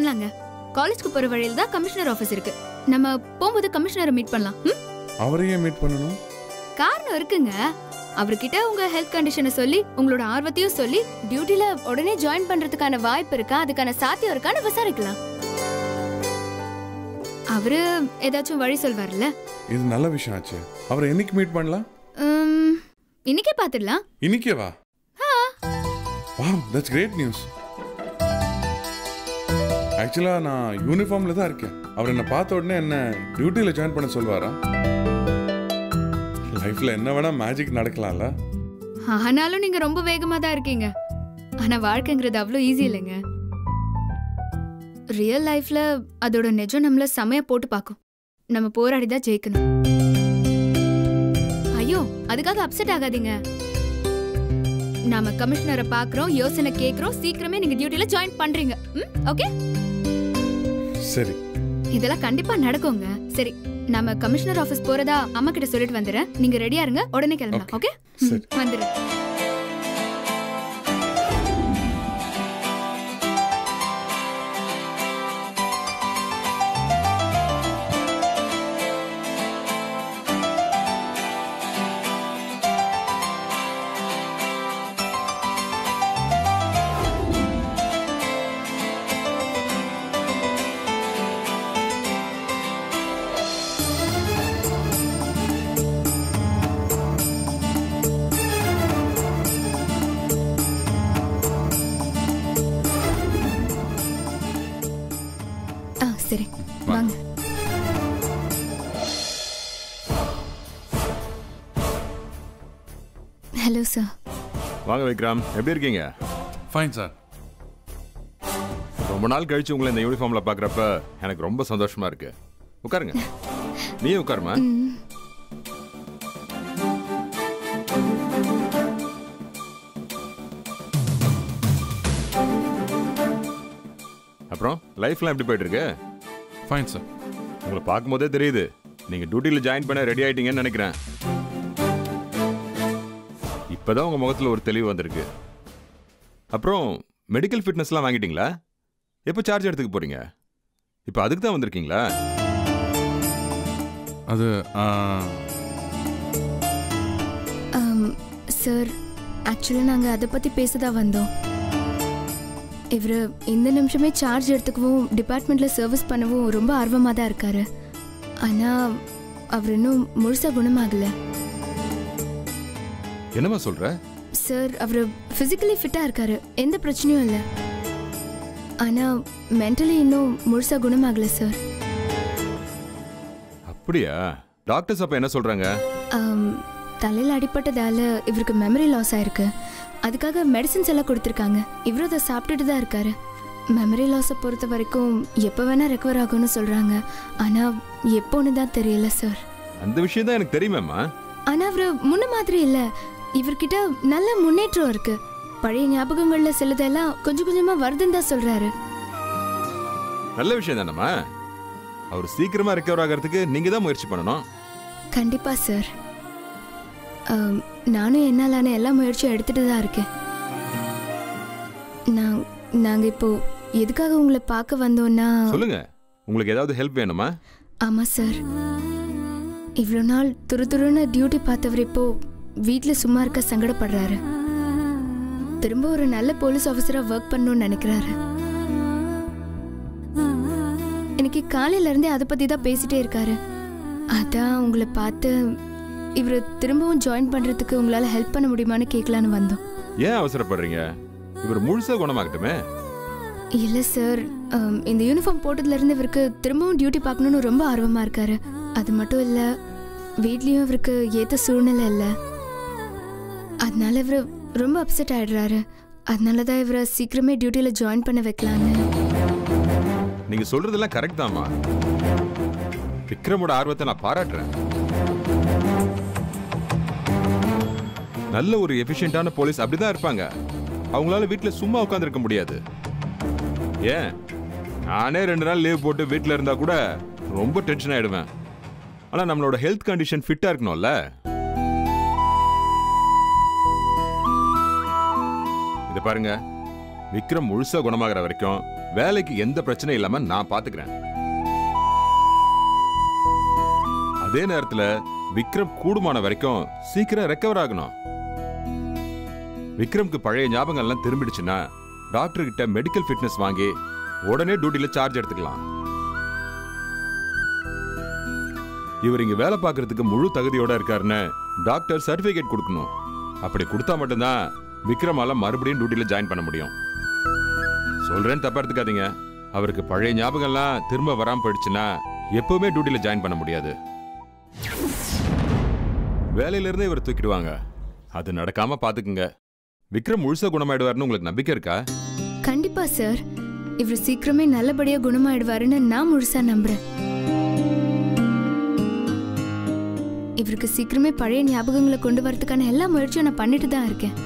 பண்ணலாங்க காலேஜ்க்கு போற வழியில தான் கமிஷனர் ஆபீஸ் இருக்கு நம்ம போகும்போது கமிஷனரை மீட் பண்ணலாம் ம்? அவரையே மீட் பண்ணணும் காரணம் இருக்குங்க அவர்கிட்ட உங்க ஹெல்த் கண்டிஷனை சொல்லி உங்களோட ஆர்வத்தையும் சொல்லி டியூட்டில உடனே ஜாயின் பண்றதுக்கான வாய்ப்பு இருக்கா அதுக்கான சாத்தியம் இருக்கான்னு விசாரிக்கலாம் அவரு ஏதாச்சும் வழி சொல்வார்ல இது நல்ல விஷயம் ஆச்சு அவரை என்னைக்கு மீட் பண்ணலாம் உம், இன்னைக்கே பாத்துடலாம் இன்னைக்கே வா வாவ் தட்ஸ் கிரேட் நியூஸ் ஆக்சுவலா நான் யூனிஃபார்ம்ல தான் இருக்கேன் அவர் என்ன பார்த்த உடனே என்ன டியூட்டில ஜாயின் பண்ண சொல்வாரா லைஃப்ல என்ன வேணா மேஜிக் நடக்கலாம்ல ஆனாலும் நீங்க ரொம்ப வேகமா தான் இருக்கீங்க ஆனா வாழ்க்கைங்கிறது அவ்வளோ ஈஸி இல்லைங்க ரியல் லைஃப்ல அதோட நிஜம் நம்மள செமையா போட்டு பார்க்கும் நம்ம போராடி தான் ஜெயிக்கணும் ஐயோ அதுக்காக அப்செட் ஆகாதீங்க நாம கமிஷனரை பார்க்கறோம் யோசனை கேக்குறோம் சீக்கிரமே நீங்க டியூட்டில ஜாயின் பண்றீங்க ம் ஓகே சரி இதெல்லாம் கண்டிப்பா நடக்குங்க சரி நாம கமிஷனர் ஆபீஸ் போறதா அம்மா கிட்ட சொல்லிட்டு வந்துடுறேன் நீங்க ரெடியா இருங்க உடனே கிளம்பலாம் ஓகே சரி. வந்துடுறேன் ஆ சரி வாங்க ஹலோ சார் வாங்க விக்ரம் எப்படி இருக்கீங்க ஃபைன் சார் ரொம்ப நாள் கழிச்சு உங்களை இந்த யூனிஃபார்ம்ல பாக்குறப்ப எனக்கு ரொம்ப சந்தோஷமா இருக்கு உட்காருங்க நீ உட்காருமா அப்புறம் லைஃப்லாம் எப்படி போயிட்டு இருக்கு ஃபைன் சார் உங்களை பார்க்கும்போதே தெரியுது நீங்க டியூட்டியில் ஜாயின் பண்ண ரெடி ஆயிட்டீங்கன்னு நினைக்கிறேன் இப்பதான் உங்க முகத்துல ஒரு தெளிவு வந்திருக்கு அப்புறம் மெடிக்கல் ஃபிட்னஸ்லாம் வாங்கிட்டீங்களா எப்போ சார்ஜ் எடுத்துக்க போறீங்க இப்போ அதுக்கு தான் வந்திருக்கீங்களா அது ஆ, சார் ஆக்சுவலாக நாங்கள் அதை பற்றி பேச தான் வந்தோம் இவர் இந்த நிமிஷமே சார்ஜ் எடுத்துக்கவும் டிபார்ட்மெண்ட்டில் சர்வீஸ் பண்ணவும் ரொம்ப ஆர்வமாக தான் இருக்காரு ஆனால் அவர் இன்னும் முழுசாக குணமாகலை என்னம்மா சொல்ற சார் அவர் ஃபிசிக்கலி ஃபிட்டாக இருக்காரு எந்த பிரச்சனையும் இல்லை ஆனால் மென்டலி இன்னும் முழுசாக குணமாகலை சார் அப்படியா டாக்டர்ஸ் அப்ப என்ன சொல்றாங்க ஆம், தலையில் அடிபட்டதால இவருக்கு மெமரி லாஸ் ஆயிருக்கு அதுக்காக மெடிசின்ஸ் எல்லாம் கொடுத்துருக்காங்க இவரும் அதை சாப்பிட்டுட்டு தான் இருக்காரு மெமரி லாஸை பொறுத்த வரைக்கும் எப்போ வேணால் ரெக்கவர் ஆகும்னு சொல்கிறாங்க ஆனால் எப்போன்னு தான் தெரியல சார் அந்த விஷயம் தான் எனக்கு தெரியுமேம்மா ஆனால் அவர் முன்ன மாதிரி இல்லை இவர்கிட்ட நல்ல முன்னேற்றம் இருக்கு பழைய ஞாபகங்கள்ல சிலதெல்லாம் கொஞ்சம் கொஞ்சமாக வருதுன்னு தான் சொல்கிறாரு நல்ல விஷயம் தானம்மா அவர் சீக்கிரமா ரெக்கவர் ஆகிறதுக்கு நீங்க தான் முயற்சி பண்ணணும் கண்டிப்பாக சார் ஆம், நானும் என்னாலான எல்லா முயற்சியும் எடுத்துட்டு தான் இருக்கேன் நான் நாங்கள் இப்போ எதுக்காக உங்களை பார்க்க வந்தோம்னா சொல்லுங்க உங்களுக்கு ஏதாவது ஹெல்ப் வேணுமா ஆமாம் சார் இவ்வளோ நாள் துரு துருன்னு டியூட்டி பார்த்தவர் இப்போ வீட்டில் சும்மா இருக்க சங்கடப்படுறாரு திரும்ப ஒரு நல்ல போலீஸ் ஆஃபீஸராக ஒர்க் பண்ணணும்னு நினைக்கிறாரு இன்னைக்கு காலையில இருந்தே அதை பற்றி தான் பேசிட்டே இருக்காரு அதான் உங்களை பார்த்து இவர் திரும்பவும் ஜாயின் பண்ணுறதுக்கு உங்களால் ஹெல்ப் பண்ண முடியுமான்னு கேட்கலான்னு வந்தோம் ஏன் அவசரப்படுறீங்க இவர் முழுசா குணமாகட்டுமே இல்லை சார் அம், இந்த யூனிஃபார்ம் போட்டதுலேருந்து இவருக்கு திரும்பவும் டியூட்டி பார்க்கணுன்னு ரொம்ப ஆர்வமாக இருக்காரு அது மட்டும் இல்லை வீட்லேயும் இவருக்கு ஏற்ற சூழ்நிலை இல்லை அதனால இவர் ரொம்ப அப்செட் ஆயிடுறாரு அதனால தான் இவரை சீக்கிரமே டியூட்டியில் ஜாயின் பண்ண வைக்கலான்னு நீங்க சொல்றதெல்லாம் கரெக்ட் தாம்மா விக்ரமோட ஆர்வத்தை நான் பாராட்டுறேன் நல்ல ஒரு எஃபிஷியன்டான போலீஸ் அப்படிதான் இருப்பாங்க அவங்களால வீட்ல சும்மா உட்காந்துருக்க முடியாது ஏன் நானே ரெண்டு நாள் லீவ் போட்டு வீட்ல இருந்தா கூட ரொம்ப டென்ஷன் ஆயிடுவேன் ஆனா நம்மளோட ஹெல்த் கண்டிஷன் ஃபிட்டா இருக்கணும்ல இத பாருங்க விக்ரம் முழுசா குணமாகற வரைக்கும் வேலைக்கு எந்த பிரச்சனையும் இல்லாம நான் பாத்துக்கிறேன் அதே நேரத்துல விக்ரம் கூடுமான வரைக்கும் சீக்கிரம் ரெக்கவர் ஆகணும் விக்ரம்க்கு பழைய ஞாபகம் எல்லாம் திரும்பிடுச்சுன்னா டாக்டர் கிட்ட மெடிக்கல் ஃபிட்னஸ் வாங்கி உடனே டியூட்டில சார்ஜ் எடுத்துக்கலாம் இவர் இங்க வேலை பார்க்கறதுக்கு முழு தகுதியோட இருக்காருன்னு டாக்டர் சர்டிபிகேட் கொடுக்கணும் அப்படி கொடுத்தா மட்டும்தான் விக்ரமால மறுபடியும் டியூட்டில ஜாயின் பண்ண முடியும் சொல்றேன்னு தப்பா எடுத்துக்காதீங்க அவருக்கு பழைய ஞாபகம்லாம் திரும்ப வராம போயிடுச்சுன்னா எப்பவுமே டியூட்டில ஜாயின் பண்ண முடியாது வேலையில இருந்தே இவர் தூக்கிடுவாங்க அது நடக்காம பாத்துக்குங்க விக்ரம் முழுசா குணமாயிடுவாருன்னு உங்களுக்கு நம்பிக்கை இருக்கா கண்டிப்பா சார் இவர் சீக்கிரமே நல்லபடியா குணமாயிடுவாருன்னு நான் முழுசா நம்புறேன் இவருக்கு சீக்கிரமே பழைய ஞாபகங்களை கொண்டு வரதுக்கான எல்லா முயற்சியும் நான் பண்ணிட்டு தான் இருக்கேன்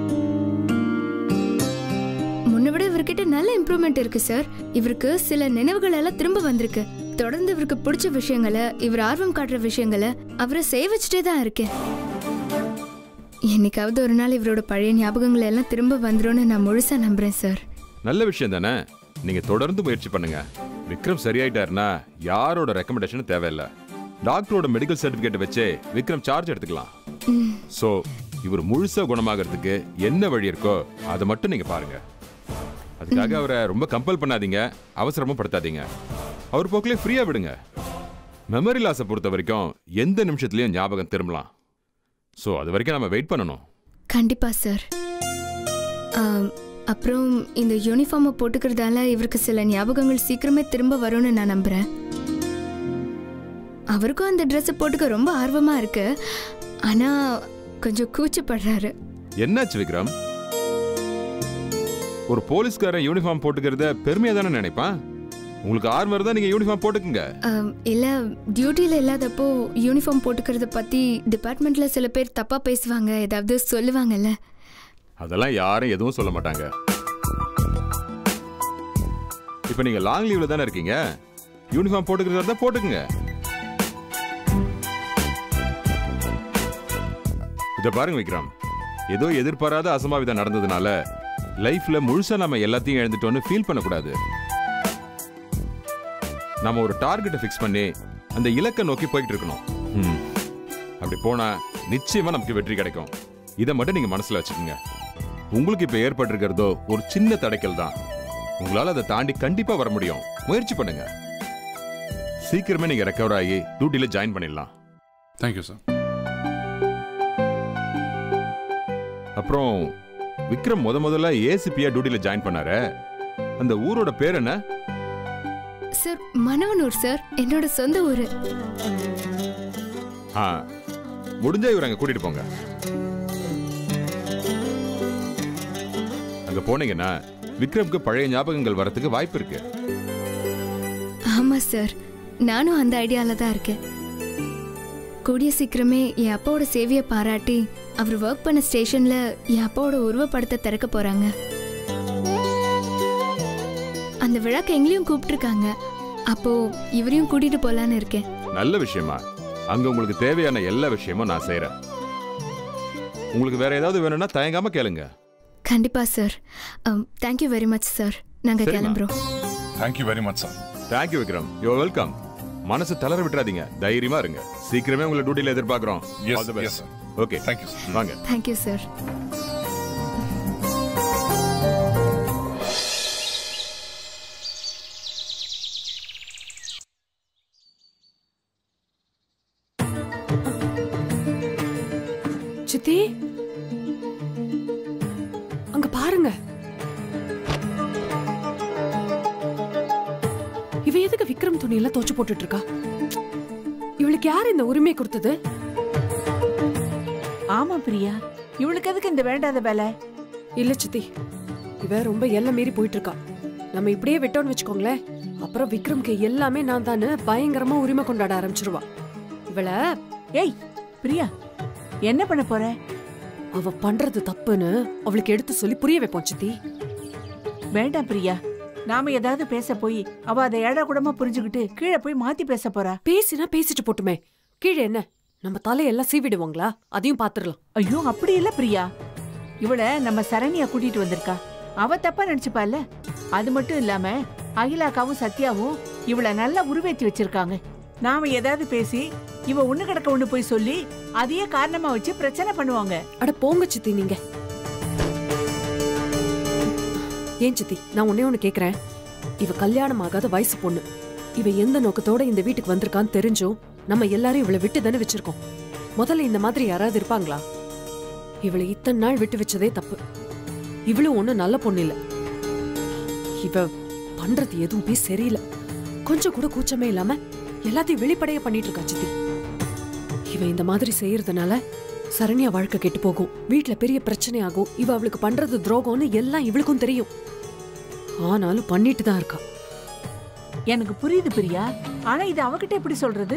முன்ன விட இவர்கிட்ட நல்ல இம்ப்ரூவ்மெண்ட் இருக்கு சார் இவருக்கு சில நினைவுகள் எல்லாம் திரும்ப வந்திருக்கு தொடர்ந்து இவருக்கு பிடிச்ச விஷயங்களை இவர் ஆர்வம் காட்டுற விஷயங்களை அவரை செய்ய வச்சுட்டே தான் இருக்கேன் என்னைக்காவது ஒரு நாள் இவரோட பழைய ஞாபகங்கள் எல்லாம் திரும்ப வந்துரும்னு நான் முழுசா நம்புறேன் சார் நல்ல விஷயம் தானே நீங்க தொடர்ந்து முயற்சி பண்ணுங்க விக்ரம் சரியாயிட்டாருன்னா யாரோட ரெக்கமெண்டேஷனும் தேவையில்லை டாக்டரோட மெடிக்கல் சர்டிபிகேட் வச்சே விக்ரம் சார்ஜ் எடுத்துக்கலாம் ம், சோ இவர் முழுசா குணமாகறதுக்கு என்ன வழி இருக்கோ அதை மட்டும் நீங்க பாருங்க அதுக்காக அவரை ரொம்ப கம்பல் பண்ணாதீங்க அவசரமும் படுத்தாதீங்க அவர் போக்கிலே ஃப்ரீயா விடுங்க மெமரி லாஸை பொறுத்த வரைக்கும் எந்த நிமிஷத்துலயும் ஞாபகம் திரும்பலாம் சோ அது வரைக்கும் நம்ம வெயிட் பண்ணணும் கண்டிப்பா சார் ஆம், அப்புறம் இந்த யூனிஃபார்மை போட்டுக்கிறதால இவருக்கு சில ஞாபகங்கள் சீக்கிரமே திரும்ப வரும்னு நான் நம்புறேன் அவருக்கும் அந்த ட்ரெஸ்ஸை போட்டுக்க ரொம்ப ஆர்வமா இருக்கு ஆனா கொஞ்சம் கூச்சப்படுறாரு என்னாச்சு விக்ரம் ஒரு போலீஸ்காரன் யூனிஃபார்ம் போட்டுக்கிறத பெருமையா தானே நினைப்பான் உங்களுக்கு ஆர்வம் இருந்தா நீங்க யூனிஃபார்ம் போட்டுக்குங்க ஆம், இல்ல டியூட்டியில் இல்லாதப்போ யூனிஃபார்ம் போட்டுக்கிறத பத்தி டிபார்ட்மெண்ட்ல சில பேர் தப்பா பேசுவாங்க ஏதாவது சொல்லுவாங்கல்ல அதெல்லாம் யாரும் எதுவும் சொல்ல மாட்டாங்க இப்போ நீங்க லாங் லீவ்ல தானே இருக்கீங்க யூனிஃபார்ம் போட்டுக்கிறதா இருந்தா போட்டுக்குங்க இத பாருங்க விக்ரம் ஏதோ எதிர்பாராத அசம்பாவிதம் நடந்ததுனால லைஃப்ல முழுசா நம்ம எல்லாத்தையும் இழந்துட்டோம்னு ஃபீல் பண்ணக்கூடாது நம்ம ஒரு டார்கெட்டை ஃபிக்ஸ் பண்ணி அந்த இலக்கை நோக்கி போயிட்டு இருக்கணும் ம். அப்படி போனா நிச்சயமா நமக்கு வெற்றி கிடைக்கும் இதை மட்டும் நீங்க மனசுல வச்சுக்கோங்க உங்களுக்கு இப்ப ஏற்பட்டிருக்கிறதோ ஒரு சின்ன தடைக்கல் தான் உங்களால அதை தாண்டி கண்டிப்பா வர முடியும் முயற்சி பண்ணுங்க சீக்கிரமே நீங்க ரெக்கவர் ஆகி டியூட்டில ஜாயின் பண்ணிடலாம் தேங்க்யூ சார் அப்புறம் விக்ரம் முத முதல்ல ஏசிபியா டியூட்டில ஜாயின் பண்ணாரு அந்த ஊரோட பேர் என்ன சார் மனவனூர் சார் என்னோட சொந்த ஊரு ஆ முடிஞ்சா இவர் அங்க கூட்டிட்டு போங்க அங்க போனீங்கன்னா விக்ரம்க்கு பழைய ஞாபகங்கள் வரதுக்கு வாய்ப்பு இருக்கு ஆமா சார் நானும் அந்த ஐடியால தான் இருக்கேன் கூடிய சீக்கிரமே என் அப்பாவோட சேவையை பாராட்டி அவர் ஒர்க் பண்ண ஸ்டேஷன்ல என் அப்பாவோட உருவப்படத்தை திறக்க போறாங்க அந்த விழாக்கு எங்களையும் கூப்பிட்டுருக்காங்க அப்போ இவரையும் கூட்டிட்டு போலான்னு இருக்கேன் நல்ல விஷயமா அங்க உங்களுக்கு தேவையான எல்லா விஷயமும் நான் செய்றேன் உங்களுக்கு வேற ஏதாவது வேணும்னா தயங்காம கேளுங்க கண்டிப்பா sir thank you very much sir நாங்க சரிம்மா. கிளம்புறோம் thank you very much sir thank you Vikram you welcome மனசு தளர விட்டுறாதீங்க தைரியமா இருங்க சீக்கிரமே உங்களை டியூட்டில எதிர்பார்க்கிறோம் yes yes sir okay thank you sir வாங்க தேங்க்யூ சார் சித்தி அங்க பாருங்க இவ எதுக்கு விக்ரம் துணியெல்லாம் தோச்சு போட்டுட்டு இருக்கா இவளுக்கு யார் இந்த உரிமை கொடுத்தது ஆமா பிரியா இவளுக்கு எதுக்கு இந்த வேண்டாத வேலை இல்ல சித்தி இவ ரொம்ப எல்லை மீறி போயிட்டு இருக்கா நம்ம இப்படியே விட்டோம்னு வச்சுக்கோங்களேன் அப்புறம் விக்ரம்க்கு எல்லாமே நான் தானே பயங்கரமா உரிமை கொண்டாட ஆரம்பிச்சிருவா இவள ஏய் பிரியா என்ன பண்ண போற அவ பண்றது தப்புன்னு அவளுக்கு எடுத்து சொல்லி புரிய வைப்போம் சித்தி வேண்டாம் பிரியா நாம ஏதாவது பேச போய் அவ அதை ஏடா கூடமா புரிஞ்சுக்கிட்டு கீழே போய் மாத்தி பேச போறா பேசினா பேசிட்டு போட்டுமே கீழே என்ன நம்ம தலையெல்லாம் சீவிடுவாங்களா அதையும் பாத்துரலாம் ஐயோ அப்படி இல்ல பிரியா இவள நம்ம சரண்யா கூட்டிட்டு வந்திருக்கா அவ தப்பா நினைச்சுப்பால அது மட்டும் இல்லாம அகிலாக்காவும் சத்யாவும் இவள நல்லா உருவேத்தி வச்சிருக்காங்க நாம ஏதாவது பேசி இவ ஒண்ணு கிடக்க ஒண்ணு போய் சொல்லி அதையே காரணமா வச்சு பிரச்சனை பண்ணுவாங்க அட போங்க சித்தி நீங்க ஏன் சித்தி நான் ஒன்னே ஒண்ணு கேக்குறேன் இவ கல்யாணம் ஆகாத வயசு பொண்ணு இவ எந்த நோக்கத்தோட இந்த வீட்டுக்கு வந்திருக்கான்னு தெரிஞ்சும் நம்ம எல்லாரும் இவளை விட்டு தானே வச்சிருக்கோம் முதல்ல இந்த மாதிரி யாராவது இருப்பாங்களா இவளை இத்தனை நாள் விட்டு வச்சதே தப்பு இவளும் ஒண்ணும் நல்ல பொண்ணு இல்ல இவ பண்றது எதுவுமே சரியில்லை கொஞ்சம் கூட கூச்சமே இல்லாம எல்லாத்தையும் வெளிப்படைய பண்ணிட்டு இருக்கா சித்தி இவ இந்த மாதிரி செய்யறதுனால சரண்யா வாழ்க்கை கெட்டு போகும் வீட்ல பெரிய பிரச்சனை ஆகும் இவ அவளுக்கு பண்றது துரோகம்னு எல்லாம் இவளுக்கும் தெரியும் ஆனாலும் பண்ணிட்டு தான் இருக்கா எனக்கு புரியுது பிரியா ஆனா இது அவகிட்ட எப்படி சொல்றது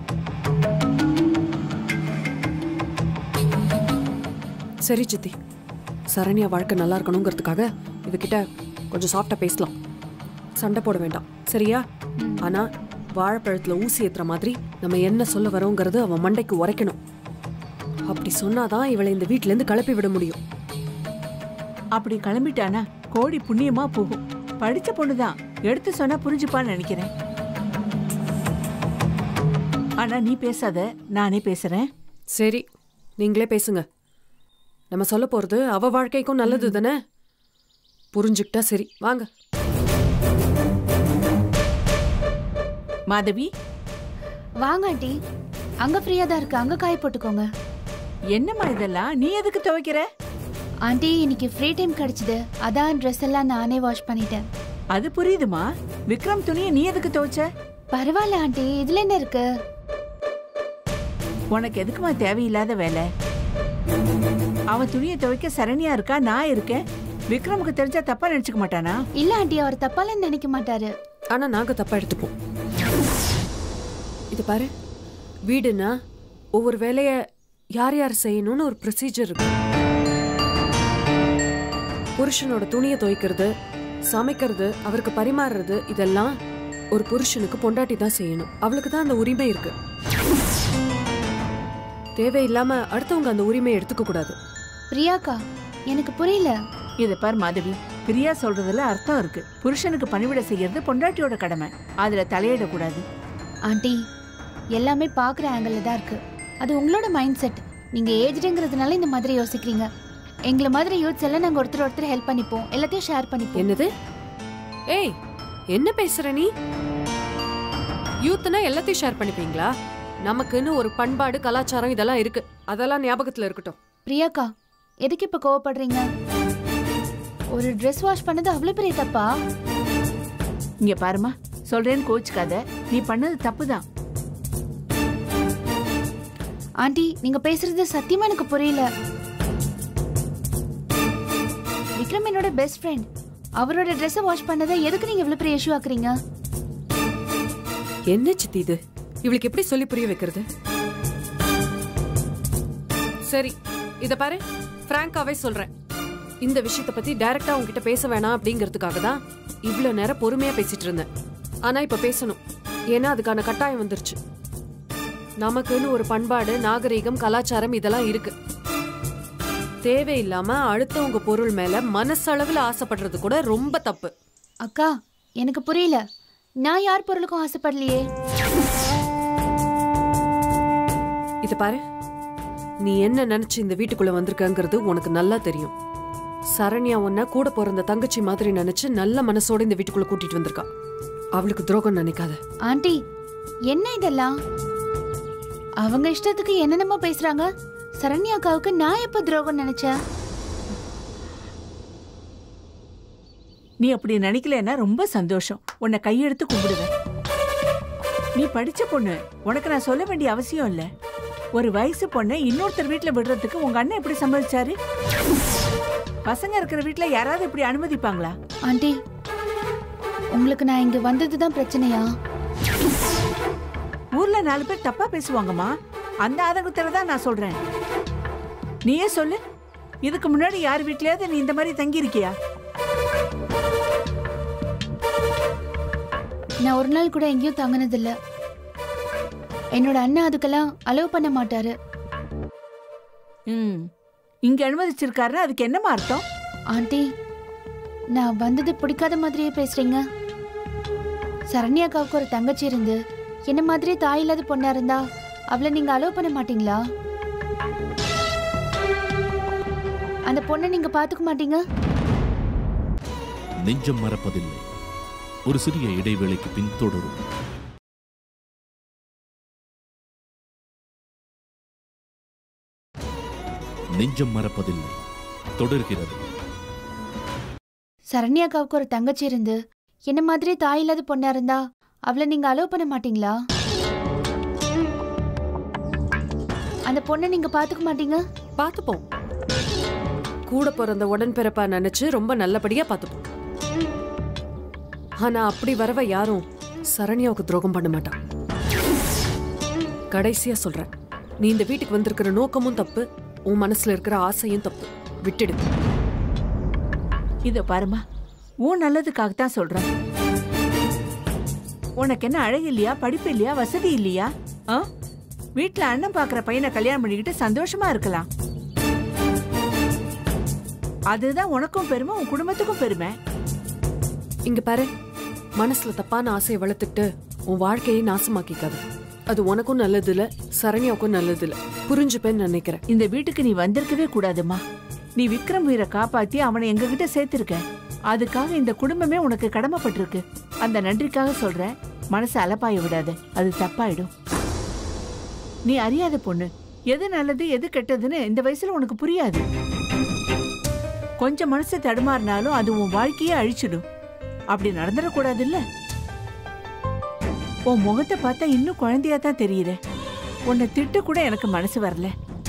சரி சித்தி சரண்யா வாழ்க்கை நல்லா இருக்கணுங்கிறதுக்காக இவகிட்ட கொஞ்சம் சாஃப்டா பேசலாம் சண்டை போட வேண்டாம் சரியா ஆனா வாழைப்பழத்துல ஊசி ஏத்துற மாதிரி நம்ம என்ன சொல்ல வரோங்கிறது அவன் மண்டைக்கு உரைக்கணும் அப்படி சொன்னாதான் இவளை இந்த வீட்ல இருந்து கிளப்பி விட முடியும் அப்படி கிளம்பிட்டானா கோடி புண்ணியமா போகும் படிச்ச பொண்ணுதான் எடுத்து சொன்னா புரிஞ்சுப்பான்னு நினைக்கிறேன் ஆனா நீ பேசாத நானே பேசுறேன் சரி நீங்களே பேசுங்க நம்ம சொல்ல போறது அவ வாழ்க்கைக்கும் நல்லது தானே புரிஞ்சுக்கிட்டா சரி வாங்க மாதவி வாங்க ஆண்டி அங்க ஃப்ரீயா தான் இருக்கு அங்க காய போட்டுக்கோங்க என்னம்மா இதெல்லாம் நீ எதுக்கு துவைக்கிற ஆண்டி இன்னைக்கு ஃப்ரீ டைம் கிடைச்சது அதான் ட்ரெஸ் எல்லாம் நானே வாஷ் பண்ணிட்டேன் அது புரியுதுமா விக்ரம் துணியை நீ எதுக்கு துவைச்ச பரவாயில்ல ஆண்டி இதுல என்ன இருக்கு உனக்கு எதுக்குமா தேவையில்லாத வேலை அவன் துணியை துவைக்க சரணியா இருக்கா நான் இருக்கேன் விக்ரமுக்கு தெரிஞ்சா தப்பா நினைச்சுக்க மாட்டானா இல்ல ஆண்டி அவர் தப்பால நினைக்க மாட்டாரு ஆனா நாங்க தப்பா எடுத்துப்போம் இது பாரு வீடுனா ஒவ்வொரு வேலைய யார் யார் செய்யணும்னு ஒரு ப்ரொசீஜர் இருக்கு புருஷனோட துணியை துவைக்கிறது சமைக்கிறது அவருக்கு பரிமாறுறது இதெல்லாம் ஒரு புருஷனுக்கு பொண்டாட்டி தான் செய்யணும் அவளுக்கு தான் அந்த உரிமை இருக்கு தேவையில்லாம அடுத்தவங்க அந்த உரிமையை எடுத்துக்க கூடாது பிரியாக்கா எனக்கு புரியல இத பார் மாதவி பிரியா சொல்றதுல அர்த்தம் இருக்கு புருஷனுக்கு பணிவிட செய்யறது பொண்டாட்டியோட கடமை அதுல தலையிடக்கூடாது ஆண்டி எல்லாமே பாக்குற ஆங்கிள் தான் இருக்கு அது உங்களோட மைண்ட் செட் நீங்க ஏஜ்டுங்கிறதுனால இந்த மாதிரி யோசிக்கிறீங்க எங்களை மாதிரி யூத்ஸ் எல்லாம் நாங்க ஒருத்தர் ஒருத்தர் ஹெல்ப் பண்ணிப்போம் எல்லாத்தையும் ஷேர் பண்ணிப்போம் என்னது ஏய் என்ன பேசுற நீ யூத்னா எல்லாத்தையும் ஷேர் பண்ணிப்பீங்களா நமக்குன்னு ஒரு பண்பாடு கலாச்சாரம் இதெல்லாம் இருக்கு அதெல்லாம் ஞாபகத்துல இருக்கட்டும் பிரியாக்கா எதுக்கு இப்ப கோவப்படுறீங்க ஒரு Dress வாஷ் பண்ணது அவ்வளவு பெரிய தப்பா இங்க பாருமா சொல்றேன்னு கோச்சுக்காத நீ பண்ணது தப்புதான் ஆண்டி நீங்க பேசுறது சத்தியமா எனக்கு புரியல விக்ரம் என்னோட பெஸ்ட் ஃப்ரெண்ட் அவரோட ட்ரெஸ்ஸை வாஷ் பண்ணதை எதுக்கு நீங்க இவ்வளவு பெரிய இஷ்யூ ஆக்குறீங்க என்ன சித்தி இது இவளுக்கு எப்படி சொல்லி புரிய வைக்கிறது சரி இத பாரு பிராங்காவே சொல்றேன் இந்த விஷயத்த பத்தி டைரக்டா உன்கிட்ட பேச வேணாம் அப்படிங்கிறதுக்காக தான் இவ்வளவு நேரம் பொறுமையா பேசிட்டு இருந்தேன் ஆனா இப்ப பேசணும் ஏன்னா அதுக்கான கட்டாயம் வந்துருச்சு நமக்குன்னு ஒரு பண்பாடு நாகரீகம் கலாச்சாரம் இதெல்லாம் இருக்கு தேவையில்லாம அடுத்தவங்க பொருள் மேல மனசளவுல ஆசைப்படுறது கூட ரொம்ப தப்பு அக்கா எனக்கு புரியல நான் யார் பொருளுக்கும் ஆசைப்படலையே இத பாரு நீ என்ன நினைச்சு இந்த வீட்டுக்குள்ள வந்திருக்கங்கிறது உனக்கு நல்லா தெரியும் சரண்யா உன்ன கூட பிறந்த தங்கச்சி மாதிரி நினைச்சு நல்ல மனசோட இந்த வீட்டுக்குள்ள கூட்டிட்டு வந்திருக்கா அவளுக்கு துரோகம் நினைக்காத ஆண்டி என்ன இதெல்லாம் அவங்க இஷ்டத்துக்கு என்னென்னமோ பேசுறாங்க சரண்யா அக்காவுக்கு நான் எப்ப துரோகம் நினைச்சேன் நீ அப்படி நினைக்கலன்னா ரொம்ப சந்தோஷம் உன்னை கையெடுத்து கும்பிடுவேன் நீ படிச்ச பொண்ணு உனக்கு நான் சொல்ல வேண்டிய அவசியம் இல்ல ஒரு வயசு பொண்ணை இன்னொருத்தர் வீட்ல விடுறதுக்கு உங்க அண்ணன் எப்படி சம்மதிச்சாரு பசங்க இருக்கிற வீட்ல யாராவது இப்படி அனுமதிப்பாங்களா ஆண்டி உங்களுக்கு நான் இங்க வந்ததுதான் பிரச்சனையா ஊர்ல நாலு பேர் தப்பா பேசுவாங்கம்மா அந்த ஆதங்கத்துல தான் நான் சொல்றேன் நீயே சொல்லு இதுக்கு முன்னாடி யார் வீட்லயாவது நீ இந்த மாதிரி தங்கி இருக்கியா நான் ஒரு நாள் கூட எங்கேயும் தங்கினதில்ல என்னோட அண்ணன் அதுக்கெல்லாம் அலோவ் பண்ண மாட்டாரு ம் இங்க அனுமதிச்சிருக்காருன்னா அதுக்கு என்னமா அர்த்தம் ஆண்டி நான் வந்தது பிடிக்காத மாதிரியே பேசுறீங்க சரண்யாக்காவுக்கு ஒரு தங்கச்சி இருந்து என்ன மாதிரி தாய் இல்லாத பொண்ணா இருந்தா அவளை நீங்க அலோவ் பண்ண மாட்டீங்களா அந்த பொண்ணை நீங்க பாத்துக்க மாட்டீங்க நெஞ்சம் மறப்பதில்லை ஒரு சிறிய இடைவேளைக்கு பின் தொடரும் நெஞ்சம் மறப்பதில்லை தொடர்கிறது சரண்யாக்காவுக்கு ஒரு தங்கச்சி இருந்து என்ன மாதிரி தாய் இல்லாத பொண்ணா இருந்தா அவளை நீங்க அலோவ் பண்ண மாட்டீங்களா அந்த பொண்ணை நீங்க பாத்துக்க மாட்டீங்க பாத்துப்போம் கூட பிறந்த உடன்பிறப்பா நினைச்சு ரொம்ப நல்லபடியா பாத்துப்போம் ஆனா அப்படி வரவ யாரும் சரண்யாவுக்கு துரோகம் பண்ண மாட்டான் கடைசியா சொல்றேன் நீ இந்த வீட்டுக்கு வந்திருக்கிற நோக்கமும் தப்பு உன் மனசுல இருக்கிற ஆசையும் தப்பு விட்டுடு இதோ பாருமா உன் நல்லதுக்காகத்தான் சொல்றேன் உனக்கு என்ன அழகு இல்லையா படிப்பு இல்லையா வசதி இல்லையா ஆ வீட்ல அண்ணன் பாக்குற பையனை கல்யாணம் பண்ணிக்கிட்டு சந்தோஷமா இருக்கலாம் அதுதான் உனக்கும் பெருமை உன் குடும்பத்துக்கும் பெருமை இங்க பாரு மனசுல தப்பான ஆசையை வளர்த்துட்டு உன் வாழ்க்கையை நாசமாக்கிக்காது அது உனக்கும் நல்லது இல்ல சரண்யாவுக்கும் நல்லது இல்ல புரிஞ்சுப்பேன்னு நினைக்கிறேன் இந்த வீட்டுக்கு நீ வந்திருக்கவே கூடாதும்மா நீ விக்ரம் உயிரை காப்பாத்தி அவனை எங்ககிட்ட சேர்த்திருக்க அதுக்காக இந்த குடும்பமே உனக்கு கடமைப்பட்டிருக்கு அந்த நன்றிக்காக சொல்றேன் மனசு அலப்பாய விடாத அது தப்பாயிடும் நீ அறியாத பொண்ணு எது நல்லது எது கெட்டதுன்னு இந்த வயசுல உனக்கு புரியாது கொஞ்சம் மனசு தடுமாறினாலும் அது உன் வாழ்க்கையே அழிச்சிடும் அப்படி நடந்துடக்கூடாது இல்ல உன் முகத்தை பார்த்தா இன்னும் குழந்தையா தான் தெரியுது உன்னை திட்டு கூட எனக்கு மனசு வரல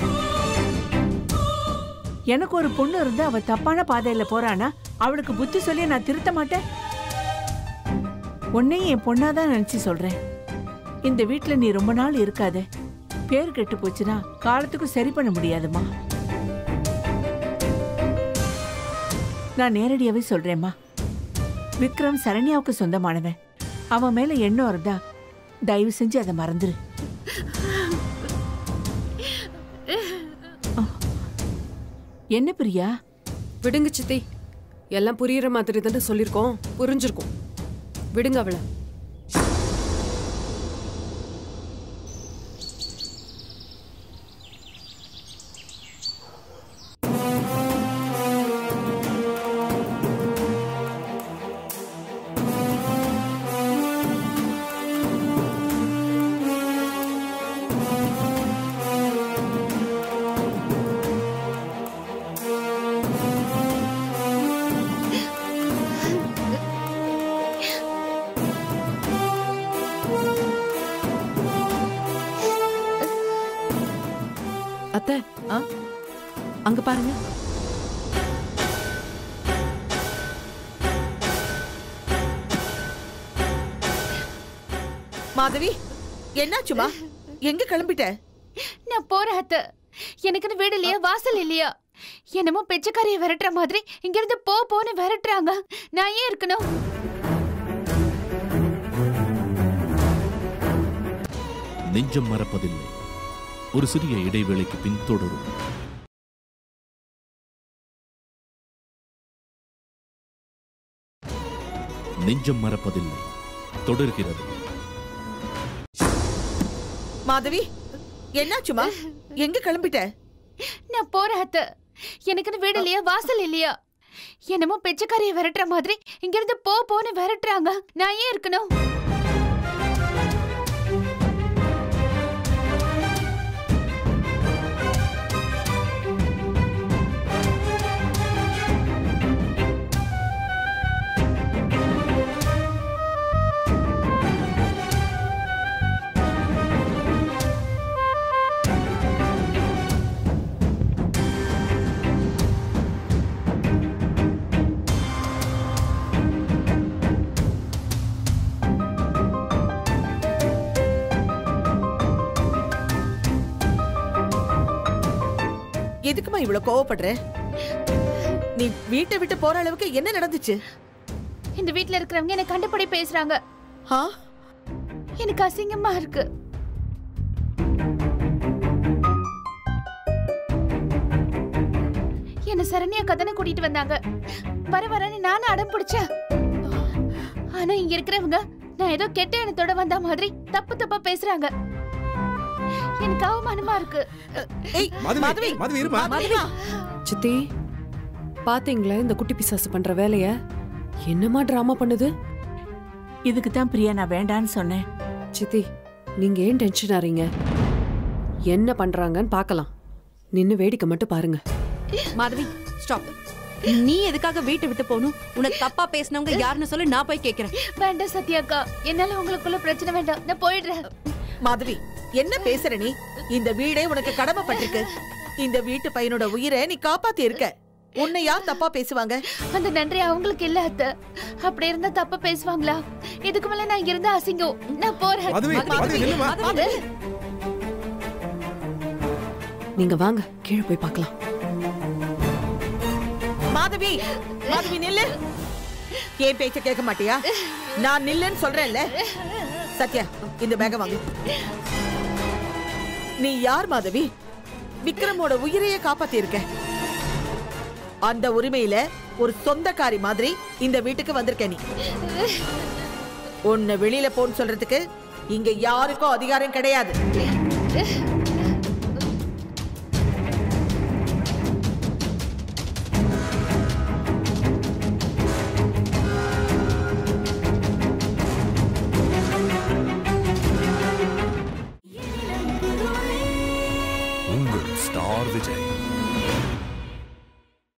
எனக்கு ஒரு பொண்ணு இருந்து அவ தப்பான பாதையில போறானா அவளுக்கு புத்தி சொல்லி நான் திருத்த மாட்டேன் உன்னையும் என் பொண்ணாதான் நினைச்சு சொல்றேன் இந்த வீட்ல நீ ரொம்ப நாள் இருக்காத பேர் கெட்டு போச்சுன்னா காலத்துக்கும் சரி பண்ண முடியாதுமா நான் நேரடியாவே சொல்றேம்மா விக்ரம் சரண்யாவுக்கு சொந்தமானவன் அவன் மேல எண்ணம் இருந்தா தயவு செஞ்சு அதை மறந்துரு என்ன பிரியா விடுங்க சித்தி எல்லாம் புரியுற மாதிரி தானே சொல்லியிருக்கோம் புரிஞ்சிருக்கும் விடுங்க அவளை அத்தை ஆ? அங்க பாருங்க மாதவி என்னாச்சுமா எங்க கிளம்பிட்ட நான் போறேன் அத்தை எனக்குன்னு வீடு இல்லையா வாசல் இல்லையா என்னமோ பிச்சைக்காரியை விரட்டுற மாதிரி இங்கிருந்து போ போன்னு விரட்டுறாங்க நான் ஏன் இருக்கணும் நெஞ்சம் மறப்பதில்லை ஒரு சிறிய இடைவேளைக்கு பின் தொடரும் நெஞ்சம் மறப்பதில்லை தொடர்கிறது மாதவி என்னாச்சுமா எங்க கிளம்பிட்ட நான் போறேன் அத்தை எனக்குன்னு வீடு இல்லையா வாசல் இல்லையா என்னமோ பிச்சைக்காரியை விரட்டுற மாதிரி இங்கிருந்து போ போன்னு விரட்டுறாங்க நான் ஏன் இருக்கணும் எதுக்குமா இவ்வளவு கோவப்படுற நீ வீட்டை விட்டு போற அளவுக்கு என்ன நடந்துச்சு இந்த வீட்ல இருக்கிறவங்க என்ன கண்டபடி பேசுறாங்க ஆ எனக்கு அசிங்கமா இருக்கு என்ன சரண்யா கதனை கூட்டிட்டு வந்தாங்க வர வரன்னு நானும் அடம் பிடிச்சேன் ஆனா இங்க இருக்கிறவங்க நான் ஏதோ கெட்ட எண்ணத்தோட வந்த மாதிரி தப்பு தப்பா பேசுறாங்க எனக்கு அவமானமா இருக்கு ஏய் மாதவி மாதவி இருமா மாதவி சித்தி பாத்தீங்களா இந்த குட்டி பிசாசு பண்ற வேலைய என்னமா டிராமா பண்ணுது இதுக்கு தான் பிரியா நான் வேண்டான்னு சொன்னேன் சித்தி நீங்க ஏன் டென்ஷன் ஆறீங்க என்ன பண்றாங்கன்னு பார்க்கலாம் நின்னு வேடிக்கை மட்டும் பாருங்க மாதவி ஸ்டாப் நீ எதுக்காக வீட்டை விட்டு போகணும் உனக்கு தப்பா பேசினவங்க யாருன்னு சொல்லி நான் போய் கேக்குறேன் வேண்டாம் சத்யாக்கா என்னால உங்களுக்குள்ள பிரச்சனை வேண்டாம் நான் போயிடுறேன் மாதவி என்ன பேசுற நீ இந்த வீடே உனக்கு கடமைப்பட்டிருக்கு இந்த வீட்டு பையனோட உயிரை நீ காப்பாத்தி இருக்க உன்னை யார் தப்பா பேசுவாங்க அந்த நன்றி அவங்களுக்கு இல்ல அத்தை அப்படி இருந்தா தப்பா பேசுவாங்களா இதுக்கு மேல நான் இங்க இருந்தா அசிங்கம் நான் போறேன் மாதவி மாதவி நில்லுமா நீங்க வாங்க கீழே போய் பார்க்கலாம் மாதவி மாதவி நில்லு ஏன் பேச்ச கேட்க மாட்டியா நான் நில்லுன்னு சொல்றேன்ல சத்யா இந்த பேக வாங்கு நீ யார் மாதவி விக்ரமோட உயிரையே காப்பாத்தி இருக்க அந்த உரிமையில ஒரு சொந்தக்காரி மாதிரி இந்த வீட்டுக்கு வந்திருக்க நீ உன்னை வெளியில போன்னு சொல்றதுக்கு இங்க யாருக்கும் அதிகாரம் கிடையாது